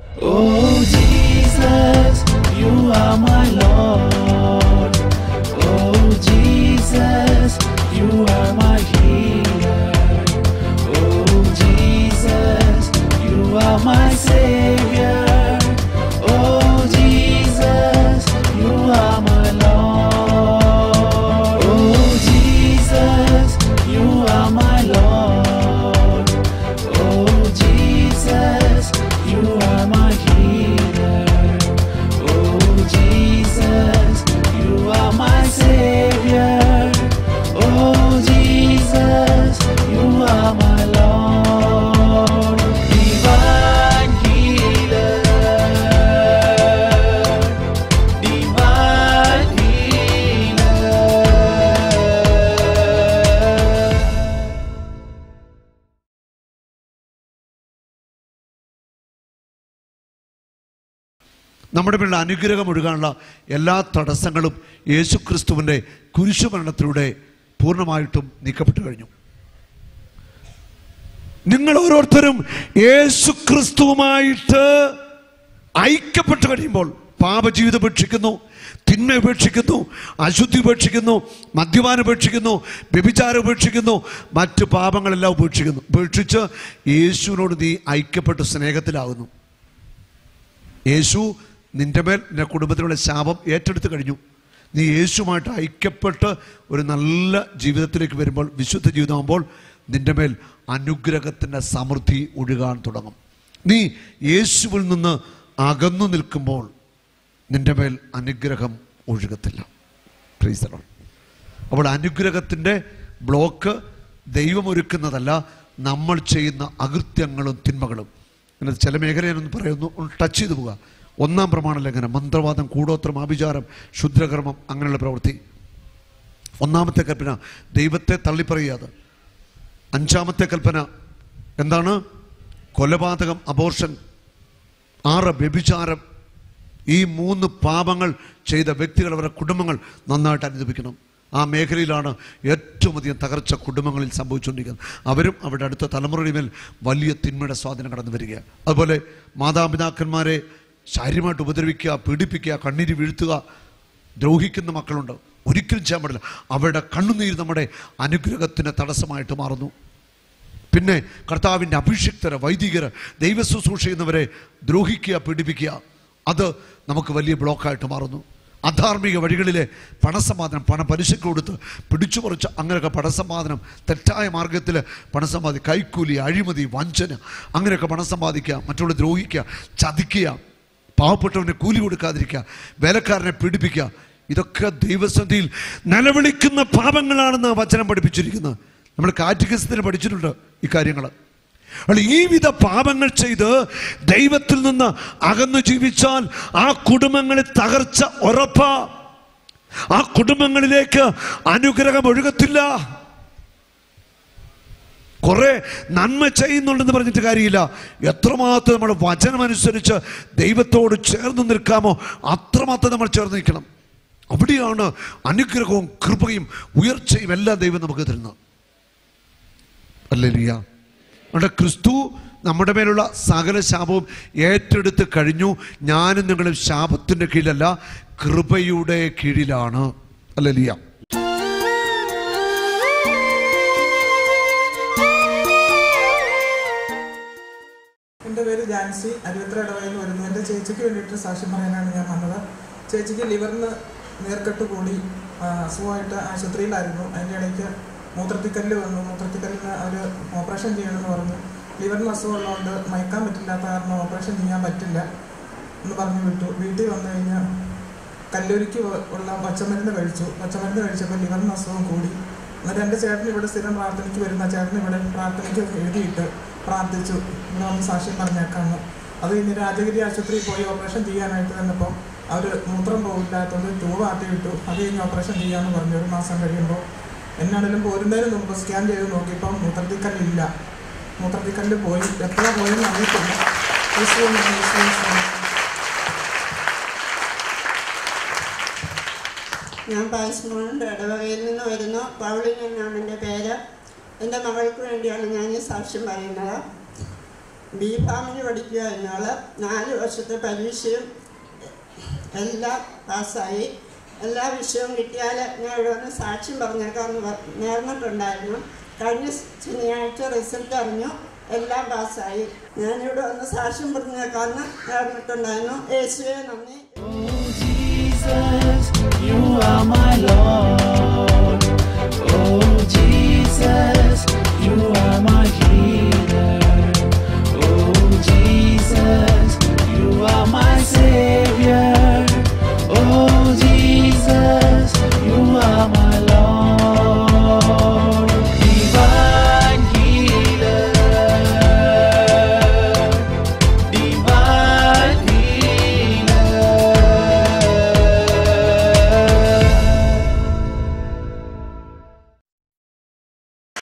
Oh Jesus, you are my Lord. Oh Jesus, you are my healer. Oh Jesus, you are my Savior. Oh Jesus, you are my Lord. Oh Jesus, you are my Lord. Oh Jesus, you are my healer. Oh Jesus, you are my Savior. Oh Jesus, you are my Lord. Divine healer. Divine healer. നമ്മുടെ മേലുള്ള അനുഗ്രഹം ഒഴുകാനുള്ള എല്ലാ തടസ്സങ്ങളും യേശുക്രിസ്തുവിൻ്റെ കുരിശുമരണത്തിലൂടെ പൂർണ്ണമായിട്ടും നീക്കപ്പെട്ടു കഴിഞ്ഞു നിങ്ങൾ ഓരോരുത്തരും യേശുക്രിസ്തുവുമായിട്ട് ഐക്യപ്പെട്ടു കഴിയുമ്പോൾ പാപജീവിതം ഉപേക്ഷിക്കുന്നു തിന്മ ഉപേക്ഷിക്കുന്നു അശുദ്ധി ഉപേക്ഷിക്കുന്നു മദ്യപാനം ഉപേക്ഷിക്കുന്നു വ്യഭിചാരം ഉപേക്ഷിക്കുന്നു മറ്റു പാപങ്ങളെല്ലാം ഉപേക്ഷിക്കുന്നു ഉപേക്ഷിച്ച് യേശുവിനോട് നീ ഐക്യപ്പെട്ട് സ്നേഹത്തിലാകുന്നു യേശു നിന്റെ മേൽ നിന്റെ കുടുംബത്തിലുള്ള ശാപം ഏറ്റെടുത്ത് കഴിഞ്ഞു നീ യേശുമായിട്ട് ഐക്യപ്പെട്ട് ഒരു നല്ല ജീവിതത്തിലേക്ക് വരുമ്പോൾ വിശുദ്ധ ജീവിതമാകുമ്പോൾ നിന്റെ മേൽ അനുഗ്രഹത്തിൻ്റെ സമൃദ്ധി ഒഴുകാൻ തുടങ്ങും നീ യേശുവിൽ നിന്ന് അകന്നു നിൽക്കുമ്പോൾ നിന്റെ മേൽ അനുഗ്രഹം ഒഴുകത്തില്ല Praise the Lord. അപ്പോൾ അനുഗ്രഹത്തിൻ്റെ ബ്ലോക്ക് ദൈവമൊരുക്കുന്നതല്ല നമ്മൾ ചെയ്യുന്ന അകൃത്യങ്ങളും തിന്മകളും ഇങ്ങനെ ചില മേഖല ഞാനൊന്ന് പറയുന്നു ഒന്ന് ടച്ച് ചെയ്തു പോവുക ഒന്നാം പ്രമാണ ലംഘനം മന്ത്രവാദം കൂടോത്രം ആഭിചാരം ക്ഷുദ്രകർമ്മം അങ്ങനെയുള്ള പ്രവൃത്തി ഒന്നാമത്തെ കൽപ്പന ദൈവത്തെ തള്ളിപ്പറയാതെ അഞ്ചാമത്തെ കൽപ്പന എന്താണ് കൊലപാതകം അബോർഷൻ ആറ് വ്യഭിചാരം ഈ മൂന്ന് പാപങ്ങൾ ചെയ്ത വ്യക്തികൾ അവരുടെ കുടുംബങ്ങൾ നന്നായിട്ട് അനുഭവിക്കണം ആ മേഖലയിലാണ് ഏറ്റവും അധികം തകർച്ച കുടുംബങ്ങളിൽ സംഭവിച്ചുകൊണ്ടിരിക്കുന്നത് അവരും അവരുടെ അടുത്ത തലമുറയുടെ മേൽ വലിയ തിന്മയുടെ സ്വാധീനം കടന്നു വരിക അതുപോലെ മാതാപിതാക്കന്മാരെ ശാരീരമായിട്ട് ഉപദ്രവിക്കുക പീഡിപ്പിക്കുക കണ്ണീര് വീഴ്ത്തുക ദ്രോഹിക്കുന്ന മക്കളുണ്ട് ഒരിക്കലും ചെയ്യാൻ പാടില്ല അവരുടെ കണ്ണുനീര് നമ്മുടെ അനുഗ്രഹത്തിന് തടസ്സമായിട്ട് മാറുന്നു പിന്നെ കർത്താവിൻ്റെ അഭിഷിക്തരെ വൈദികര് ദൈവ ശുശ്രൂഷ ചെയ്യുന്നവരെ ദ്രോഹിക്കുക പീഡിപ്പിക്കുക അത് നമുക്ക് വലിയ ബ്ലോക്കായിട്ട് മാറുന്നു അധാർമിക വഴികളിലെ പണസമാധാനം പണം പലിശക്ക് കൊടുത്ത് പിടിച്ചു പറിച്ച് അങ്ങനെയൊക്കെ പണസമാധാനം തെറ്റായ മാർഗത്തിൽ പണം സമ്പാദി കൈക്കൂലി അഴിമതി വഞ്ചന അങ്ങനെയൊക്കെ പണം സമ്പാദിക്കുക മറ്റുള്ള ദ്രോഹിക്കുക ചതിക്കുക പാവപ്പെട്ടവനെ കൂലി കൊടുക്കാതിരിക്കുക വേലക്കാരനെ പീഡിപ്പിക്കുക ഇതൊക്കെ ദൈവസന്ധിയിൽ നിലവിളിക്കുന്ന പാപങ്ങളാണെന്ന് വചനം പഠിപ്പിച്ചിരിക്കുന്നത് നമ്മൾ കാറ്റികസത്തിന് പഠിച്ചിട്ടുണ്ട് ഈ കാര്യങ്ങൾ അപ്പോൾ ഈ വിധ പാപങ്ങൾ ചെയ്ത് ദൈവത്തിൽ നിന്ന് അകന്നു ജീവിച്ചാൽ ആ കുടുംബങ്ങളിൽ തകർച്ച ഉറപ്പാ ആ കുടുംബങ്ങളിലേക്ക് അനുഗ്രഹം ഒഴുകത്തില്ല കുറെ നന്മ ചെയ്യുന്നുണ്ടെന്ന് പറഞ്ഞിട്ട് കാര്യമില്ല എത്രമാത്രം നമ്മൾ വചനമനുസരിച്ച് ദൈവത്തോട് ചേർന്ന് നിൽക്കാമോ അത്രമാത്രം നമ്മൾ ചേർന്ന് നിൽക്കണം അവിടെയാണ് അനുഗ്രഹവും കൃപയും ഉയർച്ചയും എല്ലാം ദൈവം നമുക്ക് തരുന്നത് അല്ലേലിയ അവിടെ ക്രിസ്തു നമ്മുടെ മേലുള്ള സകല ശാപവും ഏറ്റെടുത്ത് കഴിഞ്ഞു ഞാനും നിങ്ങളും ശാപത്തിൻ്റെ കീഴിലല്ല കൃപയുടെ കീഴിലാണ് അല്ലേലിയ എൻ്റെ പേര് ജാൻസി അരുവത്ര ഇടവയിൽ വരുന്നു എൻ്റെ ചേച്ചിക്ക് വേണ്ടിയിട്ട് സാക്ഷ്യം പറയാനാണ് ഞാൻ വന്നത് ചേച്ചിക്ക് ലിവറിന് നീർക്കെട്ട് കൂടി ആ, അസുഖമായിട്ട് ആശുപത്രിയിലായിരുന്നു അതിൻ്റെ ഇടയ്ക്ക് മൂത്രത്തിക്കല്ല് വന്നു മൂത്രത്തിക്കല്ലിന് അവർ ഓപ്പറേഷൻ ചെയ്യണമെന്ന് പറഞ്ഞു ലിവറിന് അസുഖമുള്ളതുകൊണ്ട് മയക്കാൻ പറ്റില്ലാത്ത കാരണം ഓപ്പറേഷൻ ചെയ്യാൻ പറ്റില്ല എന്ന് പറഞ്ഞു വിട്ടു വീട്ടിൽ വന്നു കഴിഞ്ഞാൽ കല്ലൂരിക്ക് ഉള്ള പച്ചമരുന്ന് കഴിച്ചു പച്ചമരുന്ന് കഴിച്ചപ്പോൾ ലിവറിന് അസുഖം കൂടി എന്നിട്ട് എൻ്റെ ചേട്ടൻ ഇവിടെ സ്ഥിരം പ്രാർത്ഥനയ്ക്ക് വരുന്ന ചേട്ടൻ ഇവിടെ പ്രാർത്ഥനയ്ക്ക് എഴുതിയിട്ട് പ്രാർത്ഥിച്ചു ഇവിടെ വന്ന് സാക്ഷ്യം പറഞ്ഞേക്കാന്ന് അത് കഴിഞ്ഞ് രാജഗിരി ആശുപത്രിയിൽ പോയി ഓപ്പറേഷൻ ചെയ്യാനായിട്ട് വന്നപ്പോൾ അവർ മൂത്രം പോകില്ലാത്തതുകൊണ്ട് ട്യൂബ് ആട്ടി വിട്ടു അത് കഴിഞ്ഞ് ഓപ്പറേഷൻ ചെയ്യാമെന്ന് പറഞ്ഞു ഒരു മാസം കഴിയുമ്പോൾ എന്നാണെങ്കിലും പോരുന്നതിന് മുമ്പ് സ്കാൻ ചെയ്ത് നോക്കിയപ്പോൾ മൂത്രത്തിക്കല്ലില്ല മൂത്രത്തിക്കല്ല് പോയി എത്ര പോയെന്ന് അറിയത്തില്ല യേശുവേ നന്ദി, യേശുവേ സ്തുതി. ഞാൻ പായസമോളുണ്ട് ഇടവകയിൽ നിന്ന് വരുന്നു പൗളിൻ എന്നാണ് എൻ്റെ പേര് എൻ്റെ മകൾക്ക് വേണ്ടിയാണ് ഞാൻ ഈ സാക്ഷ്യം പറയുന്നത് ബി ഫാമിന് പഠിക്കുക എന്നോള് നാല് വർഷത്തെ പരീക്ഷയും എല്ലാം പാസ്സായി എല്ലാ വിഷയവും കിട്ടിയാൽ ഞാൻ ഇവിടെ വന്ന് സാക്ഷ്യം പറഞ്ഞേക്കാമെന്ന് പറ- നേർന്നിട്ടുണ്ടായിരുന്നു കഴിഞ്ഞ ശനിയാഴ്ച റിസൾട്ട് അറിഞ്ഞു എല്ലാം പാസ്സായി ഞാനിവിടെ വന്ന് സാക്ഷ്യം പറഞ്ഞേക്കാമെന്ന് നേർന്നിട്ടുണ്ടായിരുന്നു യേശുവെ നന്ദി Oh, Jesus, you are my Lord.